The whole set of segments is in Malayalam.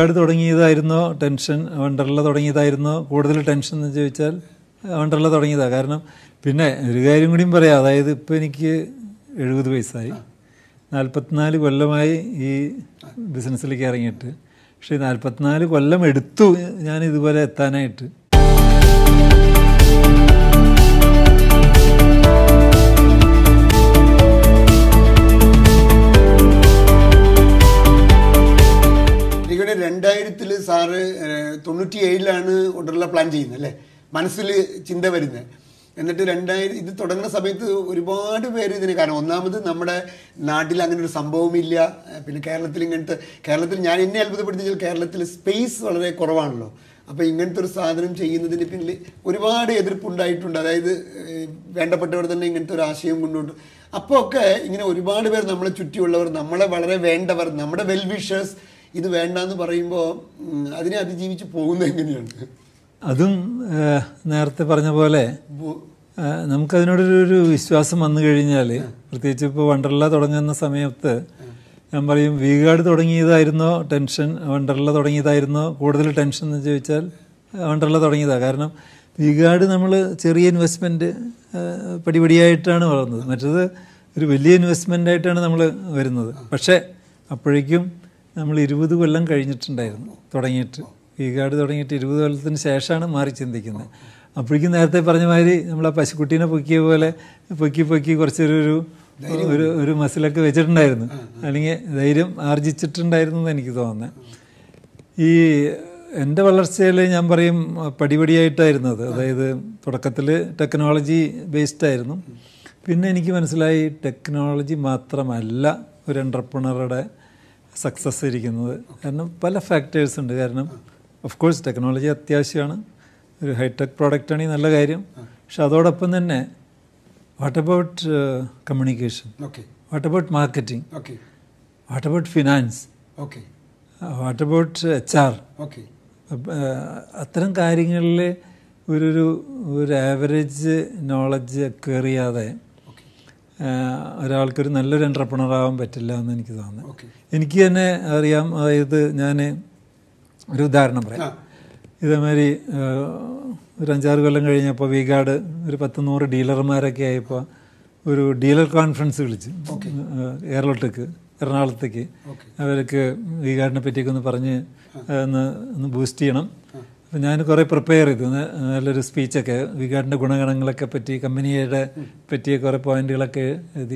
ഗാർഡ് തുടങ്ങിയതായിരുന്നോ ടെൻഷൻ വണ്ടർല തുടങ്ങിയതായിരുന്നോ കൂടുതൽ ടെൻഷൻ എന്ന് ചോദിച്ചാൽ വണ്ടർല തുടങ്ങിയതാണ് കാരണം പിന്നെ ഒരു കാര്യം കൂടിയും പറയാം അതായത് ഇപ്പോൾ എനിക്ക് എഴുപത് വയസ്സായി നാൽപ്പത്തിനാല് കൊല്ലമായി ഈ ബിസിനസ്സിലേക്ക് ഇറങ്ങിയിട്ട് പക്ഷേ നാൽപ്പത്തിനാല് കൊല്ലം എടുത്തു ഞാൻ ഇതുപോലെ എത്താനായിട്ട് എനിക്കിവിടെ രണ്ടായിരത്തില് സാറ് ഏഹ്, തൊണ്ണൂറ്റി ഏഴിലാണ് ഒഡർല പ്ലാൻ ചെയ്യുന്നത് അല്ലേ മനസ്സിൽ ചിന്ത വരുന്നത് എന്നിട്ട് രണ്ടായിരം ഇത് തുടങ്ങുന്ന സമയത്ത് ഒരുപാട് പേര് ഇതിന് കാരണം ഒന്നാമത് നമ്മുടെ നാട്ടിൽ അങ്ങനെ ഒരു സംഭവമില്ല ഏഹ്, പിന്നെ കേരളത്തിൽ ഇങ്ങനത്തെ കേരളത്തിൽ ഞാൻ എന്നെ അത്ഭുതപ്പെടുത്തിയാൽ കേരളത്തിൽ സ്പേസ് വളരെ കുറവാണല്ലോ അപ്പോൾ ഇങ്ങനത്തെ ഒരു സാധനം ചെയ്യുന്നതിന് പിന്നിൽ ഒരുപാട് എതിർപ്പുണ്ടായിട്ടുണ്ട് അതായത് ഏഹ്, വേണ്ടപ്പെട്ടവർ തന്നെ ഇങ്ങനത്തെ ഒരു ആശയം കൊണ്ടുപോയിട്ട് അപ്പോൾ ഒക്കെ ഇങ്ങനെ ഒരുപാട് പേർ നമ്മളെ ചുറ്റിയുള്ളവർ നമ്മളെ വളരെ വേണ്ടവർ നമ്മുടെ വെൽ വിഷേഴ്സ് ഇത് വേണ്ടാന്ന് പറയുമ്പോൾ അതിനെ അതിജീവിച്ച് പോകുന്നത് എങ്ങനെയാണ് അതും ഏഹ്, നേരത്തെ പറഞ്ഞ പോലെ ബു- ഏഹ്, നമുക്കതിനോടൊരു ഒരു വിശ്വാസം വന്നു കഴിഞ്ഞാൽ പ്രത്യേകിച്ച് ഇപ്പോൾ വണ്ടർല തുടങ്ങുന്ന സമയത്ത് ഞാൻ പറയും വീഗാർഡ് തുടങ്ങിയതായിരുന്നോ ടെൻഷൻ വണ്ടർല തുടങ്ങിയതായിരുന്നോ കൂടുതൽ ടെൻഷൻ എന്ന് ചോദിച്ചാൽ വണ്ടർല തുടങ്ങിയതാണ് കാരണം വീഗാർഡ് നമ്മൾ ചെറിയ ഇൻവെസ്റ്റ്മെൻറ്റ് പടിപടിയായിട്ടാണ് വളർന്നത് മറ്റത് ഒരു വലിയ ഇൻവെസ്റ്റ്മെൻ്റ് ആയിട്ടാണ് നമ്മൾ വരുന്നത് പക്ഷേ അപ്പോഴേക്കും നമ്മൾ ഇരുപത് കൊല്ലം കഴിഞ്ഞിട്ടുണ്ടായിരുന്നു തുടങ്ങിയിട്ട് വീഗാർഡ് തുടങ്ങിയിട്ട് ഇരുപത് കൊല്ലത്തിന് ശേഷമാണ് മാറി ചിന്തിക്കുന്നത് അപ്പോഴേക്കും നേരത്തെ പറഞ്ഞ മാതിരി നമ്മൾ ആ പശുക്കുട്ടീനെ പൊക്കിയ പോലെ പൊക്കി പൊക്കി കുറച്ചൊരു ഒരു ഒരു ഒരു മസിലൊക്കെ വെച്ചിട്ടുണ്ടായിരുന്നു അല്ലെങ്കിൽ ധൈര്യം ആർജിച്ചിട്ടുണ്ടായിരുന്നു എന്ന് എനിക്ക് തോന്നുന്നത് ഈ എൻ്റെ വളർച്ചയിൽ ഞാൻ പറയും പടിപടിയായിട്ടായിരുന്നത് അതായത് തുടക്കത്തിൽ ടെക്നോളജി ബേസ്ഡ് ആയിരുന്നു പിന്നെ എനിക്ക് മനസ്സിലായി ടെക്നോളജി മാത്രമല്ല ഒരു എൻ്റർപ്രണറുടെ സക്സസ് ഇരിക്കുന്നത് കാരണം പല ഫാക്ടേഴ്സ് ഉണ്ട് കാരണം ഓഫ് കോഴ്സ് ടെക്നോളജി അത്യാവശ്യമാണ് ഒരു ഹൈടെക് പ്രോഡക്റ്റാണ് ഈ നല്ല കാര്യം പക്ഷെ അതോടൊപ്പം തന്നെ what about communication okay what about marketing okay what about finance okay what about H R okay അത്തരം കാര്യങ്ങളിൽ ഒരു ഒരു ഒരു ആവറേജ് നോളജ് അക്വയർ ചെയ്യാതെ ഓക്കെ ആഹ് ഒരാൾക്കൊരു നല്ലൊരു എൻ്റർപ്രണർ ആവാൻ പറ്റില്ല എന്ന് എനിക്ക് തോന്നുന്നു ഓക്കെ എനിക്ക് തന്നെ അറിയാം അതായത് ഞാൻ ഒരു ഉദാഹരണം പറയാം ആ. ഇതേമാതിരി ആഹ്, ഒരു അഞ്ചാറ് കൊല്ലം കഴിഞ്ഞപ്പോൾ വീഗാർഡ് ഒരു പത്ത് നൂറ് ഡീലർമാരൊക്കെ ആയപ്പോൾ ഒരു ഡീലർ കോൺഫറൻസ് വിളിച്ചു ആഹ്, എയർലോട്ടേക്ക് എറണാകുളത്തേക്ക് ഓക്കെ അവർക്ക് വീഗാർഡിനെ പറ്റിയൊക്കെ ഒന്ന് പറഞ്ഞ് ഒന്ന് ഒന്ന് ബൂസ്റ്റ് ചെയ്യണം അപ്പം ഞാൻ കുറേ പ്രിപ്പയർ ചെയ്തു ന- നല്ലൊരു സ്പീച്ചൊക്കെ വീഗാർഡിൻ്റെ ഗുണഗണങ്ങളൊക്കെ പറ്റി കമ്പനിയുടെ പറ്റിയ കുറേ പോയിന്റുകളൊക്കെ എഴുതി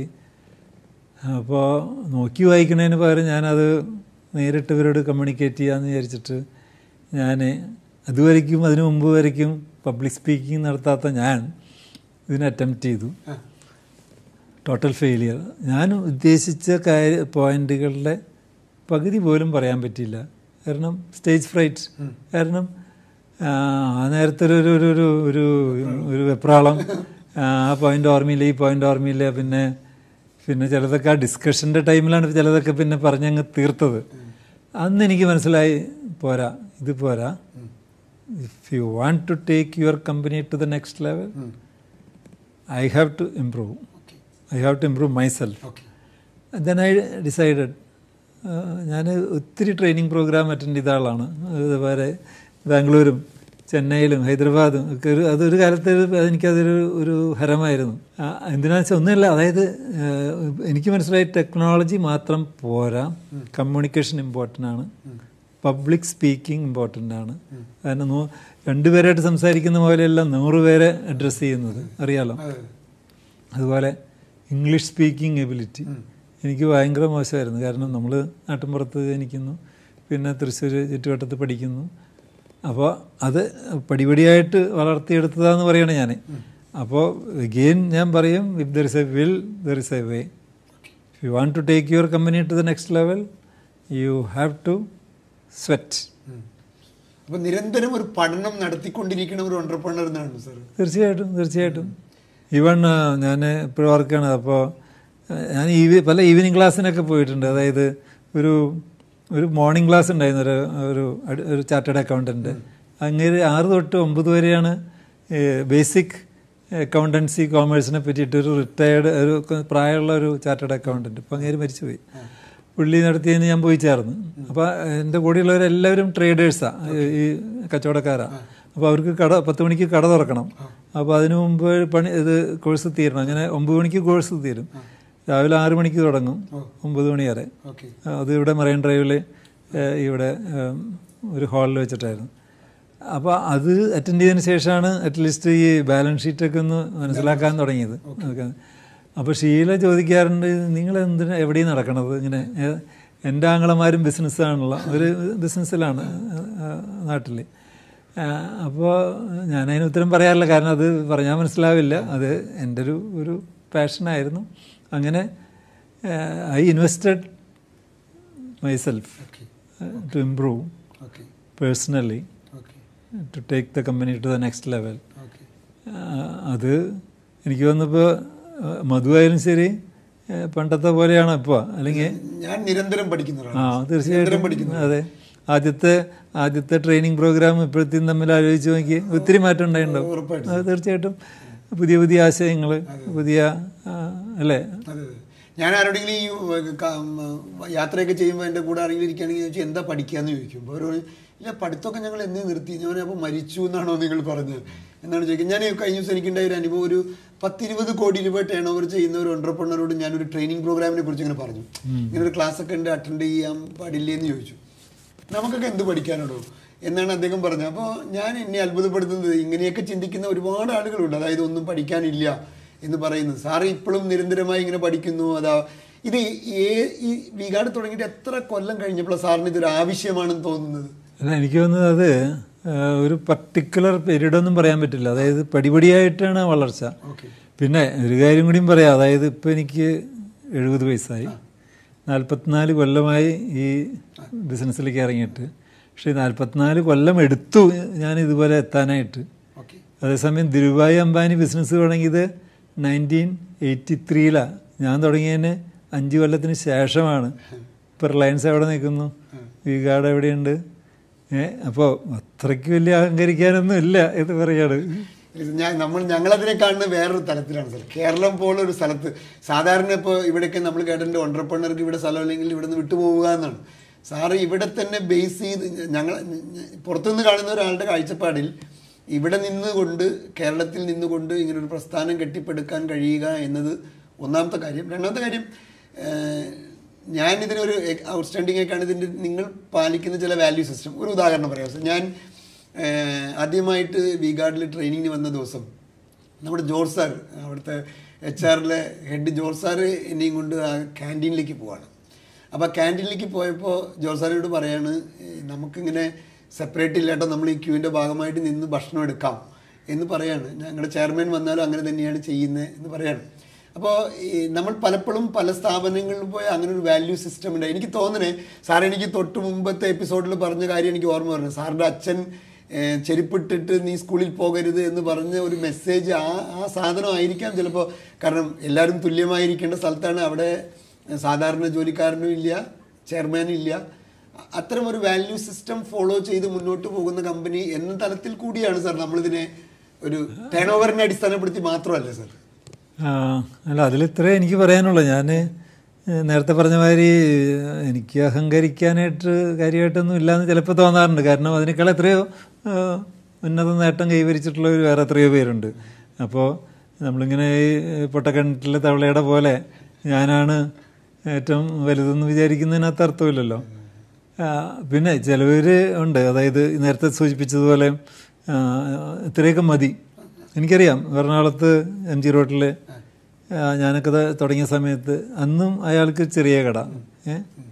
അപ്പോൾ നോക്കി വായിക്കുന്നതിന് പകരം ഞാനത് നേരിട്ട് ഇവരോട് കമ്മ്യൂണിക്കേറ്റ് ചെയ്യാമെന്ന് വിചാരിച്ചിട്ട് ഞാൻ അതുവരയ്ക്കും അതിനു മുമ്പ് വരയ്ക്കും പബ്ലിക് സ്പീക്കിംഗ് നടത്താത്ത ഞാൻ ഇതിന് അറ്റംപ്റ്റ് ചെയ്തു ആ ടോട്ടൽ ഫെയിലിയർ ഞാൻ ഉദ്ദേശിച്ച കാര്യ പോയിന്റുകളുടെ പകുതി പോലും പറയാൻ പറ്റിയില്ല കാരണം സ്റ്റേജ് ഫ്രൈറ്റ് കാരണം ആ ആ നേരത്തെ ഒരു ഒരു ഒരു ഒരു ഒരു ഒരു വെപ്രാളം ആ പോയിന്റ് ഓർമ്മയില്ല ഈ പോയിന്റ് ഓർമ്മയില്ല പിന്നെ പിന്നെ ചിലതൊക്കെ ആ ഡിസ്കഷൻ്റെ ടൈമിലാണ് ചിലതൊക്കെ പിന്നെ പറഞ്ഞങ്ങ് തീർത്തത് അന്ന് എനിക്ക് മനസ്സിലായി പോരാ ഇത് പോരാ if you want to take your company to the next level I have to improve okay I have to improve myself okay then I decided ഞാൻ ഒത്തിരി ട്രെയിനിങ് പ്രോഗ്രാം അറ്റൻഡ് ചെയ്ത ആളാണ് അതുപോലെ ബാംഗ്ലൂരും ചെന്നൈയിലും ഹൈദരാബാദും ഒക്കെ ഒരു അതൊരു കാലത്ത് ഒരു- എനിക്കതൊരു ഒരു ഹരമായിരുന്നു ആ, എന്തിനാന്ന് വെച്ചാൽ ഒന്നുമില്ല അതായത് ആ, എനിക്ക് മനസ്സിലായി ടെക്നോളജി മാത്രം പോരാ കമ്മ്യൂണിക്കേഷൻ ഇമ്പോർട്ടൻ്റ് ആണ് പബ്ലിക് സ്പീക്കിംഗ് ഇമ്പോർട്ടൻ്റ് ആണ് കാരണം നൂ- രണ്ടുപേരായിട്ട് സംസാരിക്കുന്ന പോലെയല്ല നൂറ് പേരെ അഡ്രസ്സ് ചെയ്യുന്നത് അറിയാലോ അതെ അതുപോലെ ഇംഗ്ലീഷ് സ്പീക്കിംഗ് എബിലിറ്റി എനിക്ക് ഭയങ്കര മോശമായിരുന്നു കാരണം നമ്മൾ നാട്ടിൻപുറത്ത് ജനിക്കുന്നു പിന്നെ തൃശ്ശൂർ ചുറ്റുവട്ടത്ത് പഠിക്കുന്നു അപ്പോൾ അത് പടിപടിയായിട്ട് വളർത്തിയെടുത്തതാന്ന് പറയണേ ഞാൻ അപ്പോൾ ഗെയിൻ ഞാൻ പറയും if there is a will there is a way if you want to take your company to the next level you have to sweat അപ്പൊ നിരന്തരം ഒരു പഠനം നടത്തിക്കൊണ്ടിരിക്കുന്ന ഒരു എന്റർപ്രണർ എന്നാണ് സാർ തീർച്ചയായിട്ടും തീർച്ചയായിട്ടും ഈവൺ ഞാൻ ഇപ്പോഴും ഓർക്കുകയാണ് അപ്പോൾ ഞാൻ ഈവി പല ഈവനിങ് ക്ലാസ്സിനൊക്കെ പോയിട്ടുണ്ട് അതായത് ഒരു ഒരു മോർണിംഗ് ക്ലാസ് ഉണ്ടായിരുന്നു ഒരു ഒരു അഡ്- ഒരു ചാർട്ടേഡ് അക്കൗണ്ടൻറ്റ് അങ്ങനെ ആറ് തൊട്ട് ഒമ്പത് വരെയാണ് ബേസിക് അക്കൗണ്ടൻസി കോമേഴ്സിനെ പറ്റിയിട്ട് ഒരു റിട്ടയർഡ് ഒരു പ്രായമുള്ള ഒരു ചാർട്ടേഡ് അക്കൗണ്ടൻറ്റ് ഇപ്പം അങ്ങേര് മരിച്ചുപോയി പുള്ളി നടത്തിയതിന് ഞാൻ പോയി ചേർന്ന് അപ്പോൾ എൻ്റെ കൂടെയുള്ളവരെല്ലാവരും ട്രേഡേഴ്സാണ് ഈ കച്ചവടക്കാരാണ് അപ്പോൾ അവർക്ക് കട പത്ത് മണിക്ക് കട തുറക്കണം അപ്പോൾ അതിനു മുമ്പ് പണി ഇത് കോഴ്സ് തീരണം അങ്ങനെ ഒമ്പത് മണിക്ക് കോഴ്സ് തീരും രാവിലെ ആറ് മണിക്ക് തുടങ്ങും ഒമ്പത് മണി വരെ ഓക്കെ അത് ഇവിടെ മറൈൻ ഡ്രൈവിൽ ഇവിടെ ഏം, ഒരു ഹാളിൽ വെച്ചിട്ടായിരുന്നു അപ്പോൾ അത് അറ്റൻഡ് ചെയ്തതിന് ശേഷമാണ് അറ്റ്ലീസ്റ്റ് ഈ ബാലൻസ് ഷീറ്റൊക്കെ ഒന്ന് മനസ്സിലാക്കാൻ തുടങ്ങിയത് അതൊക്കെ അപ്പോൾ ഷീല ചോദിക്കാറുണ്ട് നിങ്ങൾ എന്തിനാ എവിടെയും നടക്കണത് ഇങ്ങനെ ഏ, എൻ്റെ ആങ്ങളമാരും ബിസിനസ്സാണല്ലോ ഒരു ബിസിനസ്സിലാണ് നാട്ടിൽ അപ്പോൾ ഞാനതിന് ഉത്തരം പറയാറില്ല കാരണം അത് പറഞ്ഞാൽ മനസ്സിലാവില്ല അത് എൻ്റെ ഒരു ഒരു പാഷനായിരുന്നു അങ്ങനെ I invested myself okay to improve okay personally okay to take the company to the next level okay അത് എനിക്ക് വന്നപ്പോൾ മധുവായാലും ശരി ആ, പണ്ടത്തെ പോലെയാണ് ഇപ്പോൾ അല്ലെങ്കിൽ ഞാൻ നിരന്തരം പഠിക്കുന്ന ആ ഒരാളാണ് തീർച്ചയായിട്ടും അതെ ആദ്യത്തെ ആദ്യത്തെ ട്രെയിനിങ് പ്രോഗ്രാം ഇപ്പോഴത്തെയും തമ്മിൽ ആലോചിച്ച് നോക്കി ഒത്തിരി മാറ്റം ഉണ്ടായിട്ടുണ്ടാവും ഉറപ്പായിട്ടും. അത് തീർച്ചയായിട്ടും പുതിയ പുതിയ ആശയങ്ങൾ പുതിയ ആ, അല്ലേ അതെ അതെ. ഞാൻ ആരോടെങ്കിലും ഈ ഏഹ്, ക- ഉം, യാത്രയൊക്കെ ചെയ്യുമ്പോൾ എൻ്റെ കൂടെ ആരെങ്കിലും ഇരിക്കുകയാണെങ്കിൽ ചോദിച്ചാൽ എന്താ പഠിക്കാന്ന് ചോദിക്കും അപ്പോൾ അവർ പറയും ഇല്ല പഠിത്തമൊക്കെ ഞങ്ങൾ എന്നേ നിർത്തി ഞാൻ അപ്പോൾ മരിച്ചു എന്നാണോ നിങ്ങൾ പറഞ്ഞത് എന്നാണ് ചോദിക്കുന്നത് ഞാൻ ഈ കഴിഞ്ഞ ദിവസം എനിക്കുണ്ടായ ഒരു അനുഭവം ഒരു പത്തിരുപത് കോടി രൂപ ടേൺ ഓവർ ചെയ്യുന്ന ഒരു ഓണ്ടർപ്രണറോട് ഞാനൊരു ട്രെയിനിങ് പ്രോഗ്രാമിനെ കുറിച്ച് ഇങ്ങനെ പറഞ്ഞു ഇങ്ങനെ ഒരു ക്ലാസ് ഒക്കെ ഉണ്ട് അറ്റൻഡ് ചെയ്യാൻ പാടില്ലേ എന്ന് ചോദിച്ചു നമുക്കൊക്കെ എന്ത് പഠിക്കാനുള്ളൂ എന്നാണ് അദ്ദേഹം പറഞ്ഞത് അപ്പോൾ ഞാൻ എന്നെ അത്ഭുതപ്പെടുത്തുന്നത് ഇങ്ങനെയൊക്കെ ചിന്തിക്കുന്ന ഒരുപാട് ആളുകളുണ്ട് അതായത് ഒന്നും പഠിക്കാനില്ല എന്ന് പറയുന്നത് സാറ് ഇപ്പോഴും നിരന്തരമായി ഇങ്ങനെ പഠിക്കുന്നു അതാ ഇത് ഏ ഈ വികാട് തുടങ്ങിയിട്ട് എത്ര കൊല്ലം കഴിഞ്ഞപ്പോൾ സാറിന് ഇതൊരു ആവശ്യമാണെന്ന് തോന്നുന്നത് അല്ല എനിക്ക് തോന്നുന്നത് അത് ആ, ഒരു പർട്ടിക്കുലർ പീരീഡ് ഒന്നും പറയാൻ പറ്റില്ല അതായത് പടിപടിയായിട്ടാണ് വളർച്ച ഓക്കെ പിന്നെ ഒരു കാര്യം കൂടിയും പറയാം അതായത് ഇപ്പം എനിക്ക് എഴുപത് വയസ്സായി നാൽപ്പത്തിനാല് കൊല്ലമായി ഈ ബിസിനസ്സിലേക്ക് ഇറങ്ങിയിട്ട് പക്ഷേ നാൽപ്പത്തിനാല് കൊല്ലം എടുത്തു ഞാൻ ഇതുപോലെ എത്താനായിട്ട് ഓക്കെ അതേസമയം ധിരുഭായി അംബാനി ബിസിനസ് തുടങ്ങിയത് നയൻറ്റീൻ എയ്റ്റി ത്രീയിലാണ് ഞാൻ തുടങ്ങിയതിന് അഞ്ച് കൊല്ലത്തിന് ശേഷമാണ് ഇപ്പോൾ റിലയൻസ് എവിടെ നിൽക്കുന്നു വികാട് എവിടെയുണ്ട് ഏ അപ്പോൾ അത്രയ്ക്ക് വലിയ അഹങ്കരിക്കാനൊന്നും ഇല്ല എന്ന് പറയാണ് ഇത് ഞാൻ നമ്മൾ ഞങ്ങളതിനെ കാണുന്ന വേറൊരു തലത്തിലാണ് സാർ കേരളം പോലെ ഒരു സ്ഥലത്ത് സാധാരണ ഇപ്പോൾ ഇവിടെയൊക്കെ നമ്മൾ കേട്ടിട്ടുണ്ട് ഓണ്ടർപ്രണർക്ക് ഇവിടെ സ്ഥലം അല്ലെങ്കിൽ ഇവിടെ നിന്ന് വിട്ടുപോവുക എന്നാണ് സാറ് ഇവിടെ തന്നെ ബേസ് ചെയ്ത് ഞങ്ങൾ പുറത്തുനിന്ന് കാണുന്ന ഒരാളുടെ കാഴ്ചപ്പാടിൽ ഇവിടെ നിന്നുകൊണ്ട് കേരളത്തിൽ നിന്നുകൊണ്ട് ഇങ്ങനെ ഒരു പ്രസ്ഥാനം കെട്ടിപ്പടുക്കാൻ കഴിയുക എന്നത് ഒന്നാമത്തെ കാര്യം രണ്ടാമത്തെ കാര്യം ഏഹ്, ഞാൻ ഇതിനൊരു ഔട്ട്സ്റ്റാൻഡിംഗ് ആയിക്കാണ് ഇതിൻ്റെ നിങ്ങൾ പാലിക്കുന്ന ചില വാല്യൂ സിസ്റ്റം ഒരു ഉദാഹരണം പറയാം സാർ ഞാൻ ഏഹ് ആദ്യമായിട്ട് വി ഗാർഡിൽ ട്രെയിനിങ്ങിന് വന്ന ദിവസം നമ്മുടെ ജോർജ് സാർ അവിടുത്തെ എച്ച് ആറിലെ ഹെഡ് ജോർജ് സാർ എന്നെയും കൊണ്ട് ആ ക്യാൻറ്റീനിലേക്ക് പോവാണ് അപ്പോൾ ക്യാൻറ്റീനിലേക്ക് പോയപ്പോൾ ജോർജ് സാറിനോട് പറയാണ് "ഏഹ് നമുക്കിങ്ങനെ സെപ്പറേറ്റ് ഇല്ലാട്ടോ നമ്മൾ ഈ ക്യൂവിൻ്റെ ഭാഗമായിട്ട് നിന്ന് ഭക്ഷണം എടുക്കാം എന്ന് പറയാണ് ഞങ്ങളുടെ ചെയർമാൻ വന്നാലും അങ്ങനെ തന്നെയാണ് ചെയ്യുന്നത് എന്ന് പറയാണ് അപ്പോൾ ഈ നമ്മൾ പലപ്പോഴും പല സ്ഥാപനങ്ങളിൽ പോയി അങ്ങനെ ഒരു വാല്യൂ സിസ്റ്റം ഉണ്ട് എനിക്ക് തോന്നണേ സാർ എനിക്ക് തൊട്ട് മുമ്പത്തെ എപ്പിസോഡിൽ പറഞ്ഞ കാര്യം എനിക്ക് ഓർമ്മ പറഞ്ഞു സാറിൻ്റെ അച്ഛൻ ഏഹ്, ചെരുപ്പിട്ടിട്ട് നീ സ്കൂളിൽ പോകരുത് എന്ന് പറഞ്ഞ ഒരു മെസ്സേജ് ആ ആ സാധനം ആയിരിക്കാം ചിലപ്പോൾ കാരണം എല്ലാവരും തുല്യമായിരിക്കേണ്ട സ്ഥലത്താണ് അവിടെ സാധാരണ ജോലിക്കാരനും ഇല്ല ചെയർമാനും ഇല്ല അ- അത്തരം ഒരു വാല്യൂ സിസ്റ്റം ഫോളോ ചെയ്ത് മുന്നോട്ട് പോകുന്ന കമ്പനി എന്ന തലത്തിൽ കൂടിയാണ് സാർ നമ്മളിതിനെ ഒരു ടേൺ ഓവറിനെ അടിസ്ഥാനപ്പെടുത്തി മാത്രമല്ല സാർ ആ, അല്ല അതിലിത്രേ എനിക്ക് പറയാനുള്ളൂ ഞാൻ നേരത്തെ പറഞ്ഞ മാതിരി എനിക്ക് അഹങ്കരിക്കാനായിട്ട് കാര്യമായിട്ടൊന്നും ഇല്ലയെന്ന് ചിലപ്പോൾ തോന്നാറുണ്ട് കാരണം അതിനേക്കാൾ എത്രയോ ആ, ഉന്നത നേട്ടം കൈവരിച്ചിട്ടുള്ളവർ വേറെ എത്രയോ പേരുണ്ട് അപ്പോൾ നമ്മളിങ്ങനെ ഈ പൊട്ടക്കിണറ്റിലെ തവളയുടെ പോലെ ഞാനാണ് ഏറ്റവും വലുതെന്ന് വിചാരിക്കുന്നതിനകത്ത് അർത്ഥമില്ലല്ലോ ആ, പിന്നെ ചിലവർ ഉണ്ട് അതായത് നേരത്തെ സൂചിപ്പിച്ചതുപോലെ ആ, ഇത്രയൊക്കെ മതി എനിക്കറിയാം എറണാകുളത്ത് എം ജി റോട്ടിൽ ഞാനൊക്കെ ദാ തുടങ്ങിയ സമയത്ത് അന്നും അയാൾക്ക് ചെറിയ കട ഏ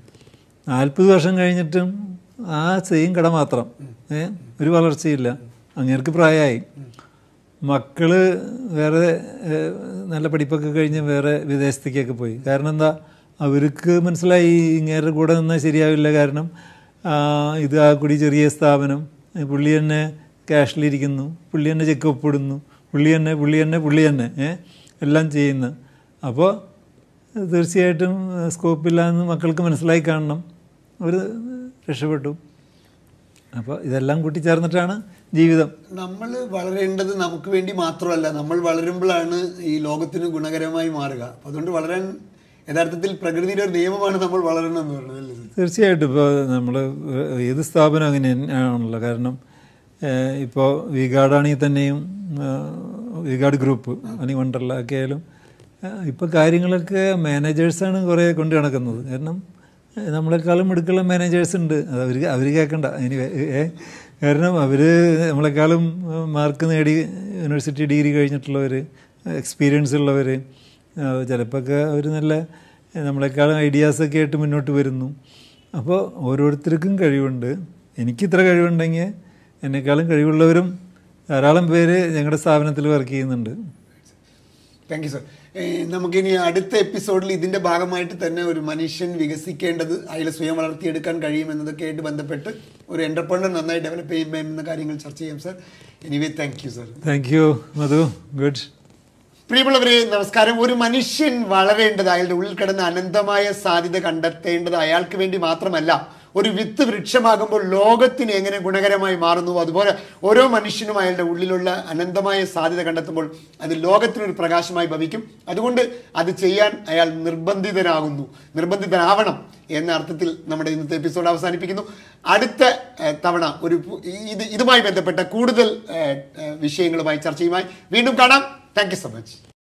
നാൽപ്പത് വർഷം കഴിഞ്ഞിട്ടും ആ സെയിം കട മാത്രം ഏ ഒരു വളർച്ചയില്ല അങ്ങേർക്ക് പ്രായമായി മക്കള് വേറെ ഏ, നല്ല പഠിപ്പൊക്കെ കഴിഞ്ഞ് വേറെ വിദേശത്തേക്കൊക്കെ പോയി കാരണം എന്താ അവർക്ക് മനസ്സിലായി ഇങ്ങേരുടെ കൂടെ നിന്നാൽ ശരിയാവില്ല കാരണം ആ, ഇത് ആ കൂടി ചെറിയ സ്ഥാപനം പുള്ളി തന്നെ ക്യാഷിലിരിക്കുന്നു പുള്ളി തന്നെ ചെക്ക് ഒപ്പിടുന്നു പുള്ളി തന്നെ പുള്ളി തന്നെ പുള്ളി തന്നെ ഏ എല്ലാം ചെയ്യുന്നു അപ്പോൾ തീർച്ചയായിട്ടും സ്കോപ്പില്ല എന്ന് മക്കൾക്ക് മനസ്സിലായി കാണണം അവർ രക്ഷപ്പെട്ടു അപ്പോൾ ഇതെല്ലാം കൂട്ടിച്ചേർന്നിട്ടാണ് ജീവിതം നമ്മൾ വളരേണ്ടത് നമുക്ക് വേണ്ടി മാത്രമല്ല നമ്മൾ വളരുമ്പോഴാണ് ഈ ലോകത്തിന് ഗുണകരമായി മാറുക അപ്പം അതുകൊണ്ട് വളരാൻ യഥാർത്ഥത്തിൽ പ്രകൃതിയുടെ ഒരു നിയമമാണ് നമ്മൾ വളരണം എന്ന് പറയുന്നത് അല്ലേ സർ? തീർച്ചയായിട്ടും ഇപ്പോൾ നമ്മൾ ഏത് സ്ഥാപനം അങ്ങനെ ആണല്ലോ കാരണം ഇപ്പോൾ വിഗാർഡാണെങ്കിൽ തന്നെയും വിഗാർഡ് ഗ്രൂപ്പ് അല്ലെങ്കിൽ വണ്ടർല ഒക്കെ ആയാലും ഇപ്പോൾ കാര്യങ്ങളൊക്കെ മാനേജേഴ്സാണ് കുറേ കൊണ്ട് നടക്കുന്നത് കാരണം ഏഹ്, നമ്മളെക്കാളും മിടുക്കുള്ള മാനേജേഴ്സ് ഉണ്ട് അത് അവർ അവർ കേൾക്കണ്ട ഇനി കാരണം അവർ നമ്മളെക്കാളും മാർക്ക് നേടി യൂണിവേഴ്സിറ്റി ഡിഗ്രി കഴിഞ്ഞിട്ടുള്ളവർ എക്സ്പീരിയൻസ് ഉള്ളവർ ചിലപ്പോൾ ഒക്കെ അവർ നല്ല നമ്മളെക്കാളും ഐഡിയാസൊക്കെ ആയിട്ട് മുന്നോട്ട് വരുന്നു അപ്പോൾ ഓരോരുത്തർക്കും കഴിവുണ്ട് എനിക്ക് ഇത്ര കഴിവുണ്ടെങ്കിൽ എന്നെക്കാളും കഴിവുള്ളവരും ധാരാളം പേര് ഞങ്ങളുടെ സ്ഥാപനത്തിൽ വർക്ക് ചെയ്യുന്നുണ്ട് താങ്ക് യു സർ നമുക്കിനി അടുത്ത എപ്പിസോഡിൽ ഇതിന്റെ ഭാഗമായിട്ട് തന്നെ ഒരു മനുഷ്യൻ വികസിക്കേണ്ടത് അയാളെ സ്വയം വളർത്തിയെടുക്കാൻ കഴിയുമെന്നതൊക്കെ ആയിട്ട് ബന്ധപ്പെട്ട് ഒരു എന്റർപ്രണർ നന്നായി ഡെവലപ്പ് ചെയ്യുമ്പോൾ എന്ന കാര്യങ്ങൾ ചർച്ച ചെയ്യാം sir anyway thank you sir thank you Madhu good പ്രിയമുള്ളവരെ നമസ്കാരം ഒരു മനുഷ്യൻ വളരേണ്ടത് അയാളുടെ ഉള്ളിൽ കിടന്ന അനന്തമായ സാധ്യത കണ്ടെത്തേണ്ടത് അയാൾക്ക് വേണ്ടി മാത്രമല്ല ഒരു വിത്ത് വൃക്ഷമാകുമ്പോൾ ലോകത്തിന് എങ്ങനെ ഗുണകരമായി മാറുന്നു അതുപോലെ ഓരോ മനുഷ്യനും അയാളുടെ ഉള്ളിലുള്ള അനന്തമായ സാധ്യത കണ്ടെത്തുമ്പോൾ അത് ലോകത്തിനൊരു പ്രകാശമായി ഭവിക്കും അതുകൊണ്ട് അത് ചെയ്യാൻ അയാൾ നിർബന്ധിതനാകുന്നു നിർബന്ധിതനാവണം എന്ന അർത്ഥത്തിൽ നമ്മുടെ ഇന്നത്തെ എപ്പിസോഡ് അവസാനിപ്പിക്കുന്നു അടുത്ത ഏഹ്, തവണ ഒരു പു- ഇത് ഇതുമായി ബന്ധപ്പെട്ട കൂടുതൽ ഏഹ്, ഏഹ്, വിഷയങ്ങളുമായി ചർച്ചയുമായി വീണ്ടും കാണാം താങ്ക് യു സോ മച്ച്